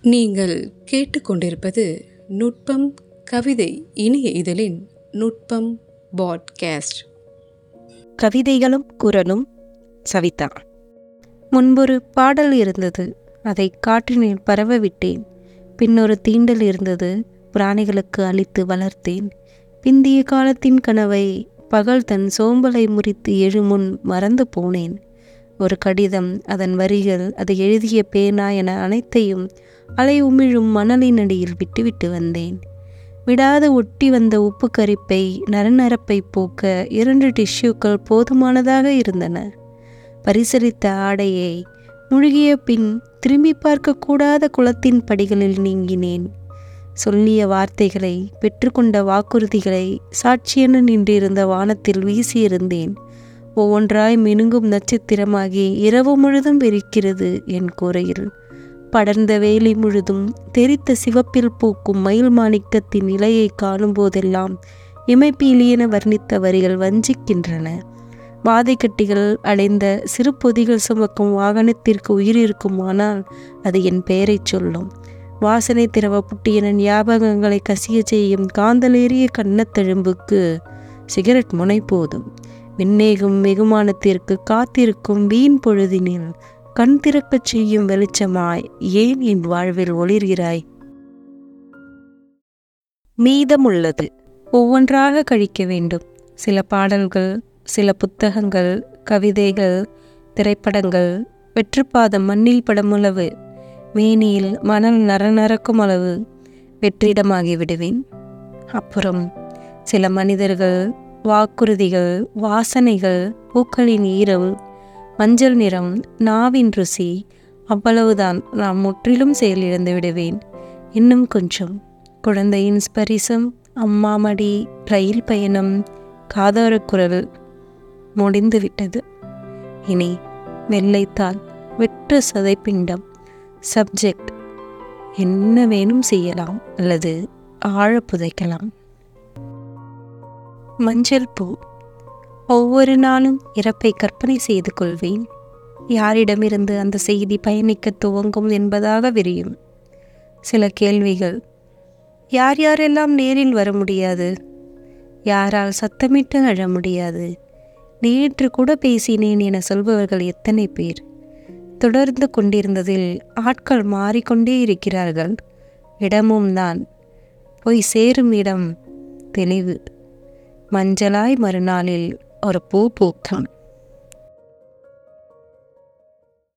நீங்கள் கேட்டுக்கொண்டிருப்பது நுட்பம் கவிதை இணைய இதழின் நுட்பம் பாட்காஸ்ட் கவிதைகளும் குரலும் சவிதா முன்பொரு பாடல் இருந்தது அதை காற்றினில் பரவ விட்டேன் பின்னொரு தீண்டல் இருந்தது பிராணிகளுக்கு அளித்து வளர்த்தேன் பிந்திய காலத்தின் கனவை பகல் தன் சோம்பலை முறித்து எழுமுன் மறந்து போனேன் ஒரு கடிதம் அதன் வரிகள் அதை எழுதிய பேனா என அனைத்தையும் அலை உமிழும் மணலின் அடியில் விட்டுவிட்டு வந்தேன் விடாது ஒட்டி வந்த உப்பு கரிப்பை நரநரப்பை போக்க இரண்டு டிஷ்யூக்கள் போதுமானதாக இருந்தன பரிசரித்த ஆடையை முழுகிய பின் திரும்பி பார்க்கக்கூடாத குளத்தின் படிகளில் நீங்கினேன் சொல்லிய வார்த்தைகளை பெற்றுக்கொண்ட வாக்குறுதிகளை சாட்சியென நின்றிருந்த வானத்தில் வீசியிருந்தேன் ஒவ்வொன்றாய் மினுங்கும் நட்சத்திரமாகி இரவு முழுதும் வெறிக்கிறது என் கூரையில் படர்ந்த வேலி முழுதும் தெரித்த சிவப்பில் பூக்கும் மயில் மாணிக்கத்தின் இலையை காணும் போதெல்லாம் இமைப்பீலியென வர்ணித்த வரிகள் வஞ்சிக்கின்றன வாதைக்கட்டிகள் அடைந்த சிறு பொதிகள் சுமக்கும் வாகனத்திற்கு உயிர் இருக்குமானால் அது என் பெயரைச் சொல்லும் வாசனை திரவ புட்டியன ஞாபகங்களை கசிய செய்யும் காந்தலேறிய கன்னத்தழும்புக்கு சிகரெட் முனை போதும் விண்ணேகும் வெகுமானத்திற்கு காத்திருக்கும் வீண் பொழுதினில் கண் திறக்கச் செய்யும் வெளிச்சமாய் ஏன் என் வாழ்வில் ஒளிர்கிறாய் மீதமுள்ளது ஒவ்வொன்றாக கழிக்க வேண்டும் சில பாடல்கள் சில புத்தகங்கள் கவிதைகள் திரைப்படங்கள் வெற்றுப்பாதம் மண்ணில் படமுளவு மேனியில் மணல் நரநரக்கும் அளவு வெற்றிடமாகி விடுவேன் அப்புறம் சில மனிதர்கள் வாக்குறுதிகள் வாசனைகள் பூக்களின் ஈரம் மஞ்சள் நிறம் நாவின் ருசி அவ்வளவுதான் நான் முற்றிலும் செயலிழந்து விடுவேன் இன்னும் கொஞ்சம் குழந்தையின் ஸ்பரிசம் அம்மா மடி ரயில் பயணம் காதார குரல் முடிந்து விட்டது இனி வெள்ளைத்தாள் வெற்று சதைப்பிண்டம் சப்ஜெக்ட் என்ன வேணும் செய்யலாம் அல்லது ஆழ புதைக்கலாம் மஞ்சள் பூ ஒவ்வொரு நாளும் இறப்பை கற்பனை செய்து கொள்வேன் யாரிடமிருந்து அந்த செய்தி பயணிக்க துவங்கும் என்பதாக விரியும் சில கேள்விகள் யார் யாரெல்லாம் நேரில் வர முடியாது யாரால் சத்தமிட்டு அழ முடியாது நேற்று கூட பேசினேன் என சொல்பவர்கள் எத்தனை பேர் தொடர்ந்து கொண்டிருந்ததில் ஆட்கள் மாறிக்கொண்டே இருக்கிறார்கள் இடமும் தான் போய் சேரும் இடம் தெளிவு மஞ்சளாய் மறுநாளில் ஒரு பூ பூக்கும்